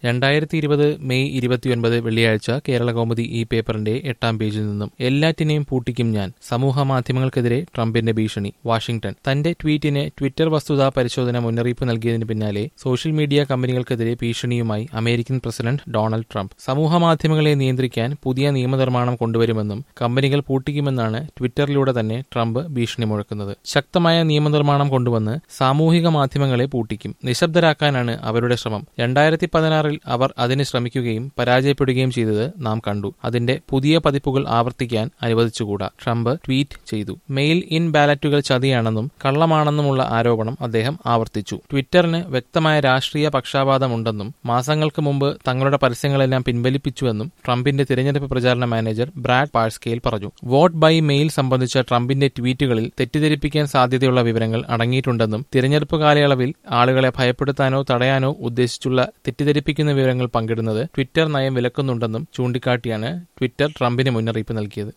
രണ്ടായിരത്തി ഇരുപത് മെയ് ഇരുപത്തിയൊൻപത് വെള്ളിയാഴ്ച കേരള കൗമുദി ഈ പേപ്പറിന്റെ എട്ടാം പേജിൽ നിന്നും എല്ലാറ്റിനെയും പൂട്ടിക്കും ഞാൻ സമൂഹ മാധ്യമങ്ങൾക്കെതിരെ ട്രംപിന്റെ ഭീഷണി വാഷിംഗ്ടൺ തന്റെ ട്വീറ്റിന് ട്വിറ്റർ വസ്തുതാ പരിശോധന മുന്നറിയിപ്പ് നൽകിയതിന് പിന്നാലെ സോഷ്യൽ മീഡിയ കമ്പനികൾക്കെതിരെ ഭീഷണിയുമായി അമേരിക്കൻ പ്രസിഡന്റ് ഡൊണാൾഡ് ട്രംപ് സമൂഹ മാധ്യമങ്ങളെ നിയന്ത്രിക്കാൻ പുതിയ നിയമനിർമ്മാണം കൊണ്ടുവരുമെന്നും കമ്പനികൾ പൂട്ടിക്കുമെന്നാണ് ട്വിറ്ററിലൂടെ തന്നെ ട്രംപ് ഭീഷണി മുഴക്കുന്നത് ശക്തമായ നിയമനിർമ്മാണം കൊണ്ടുവന്ന് സാമൂഹിക മാധ്യമങ്ങളെ പൂട്ടിക്കും നിശബ്ദരാക്കാനാണ് അവരുടെ ശ്രമം രണ്ടായിരത്തി പതിനാറിൽ അവർ അതിന് ശ്രമിക്കുകയും പരാജയപ്പെടുകയും ചെയ്തത് നാം കണ്ടു അതിന്റെ പുതിയ പതിപ്പുകൾ ആവർത്തിക്കാൻ അനുവദിച്ചുകൂടാ ട്രംപ് ട്വീറ്റ് ചെയ്തു മെയിൽ ഇൻ ബാലറ്റുകൾ ചതിയാണെന്നും കള്ളമാണെന്നുമുള്ള ആരോപണം അദ്ദേഹം ആവർത്തിച്ചു ട്വിറ്ററിന് വ്യക്തമായ രാഷ്ട്രീയ പക്ഷാപാതമുണ്ടെന്നും മാസങ്ങൾക്ക് മുമ്പ് തങ്ങളുടെ പരസ്യങ്ങളെല്ലാം പിൻവലിപ്പിച്ചുവെന്നും ട്രംപിന്റെ തിരഞ്ഞെടുപ്പ് പ്രചാരണ മാനേജർ ബ്രാഡ് പാഴ്സ്കെയിൽ പറഞ്ഞു വോട്ട് ബൈ മെയിൽ സംബന്ധിച്ച ട്രംപിന്റെ ട്വീറ്റുകളിൽ തെറ്റിദ്ധരിപ്പിക്കാൻ സാധ്യതയുള്ള വിവരങ്ങൾ അടങ്ങിയിട്ടുണ്ടെന്നും തിരഞ്ഞെടുപ്പ് കാലയളവിൽ ആളുകളെ ഭയപ്പെടുത്താനോ തടയാനോ ഉദ്ദേശിച്ചുള്ള തെറ്റിദ്ധരിപ്പിക്കുന്ന വിവരങ്ങൾ പങ്കിടുന്നത് ട്വിറ്റർ നയം വിലക്കുന്നുണ്ടെന്നും ചൂണ്ടിക്കാട്ടിയാണ് ട്വിറ്റർ ട്രംപിന് മുന്നറിയിപ്പ് നൽകിയത്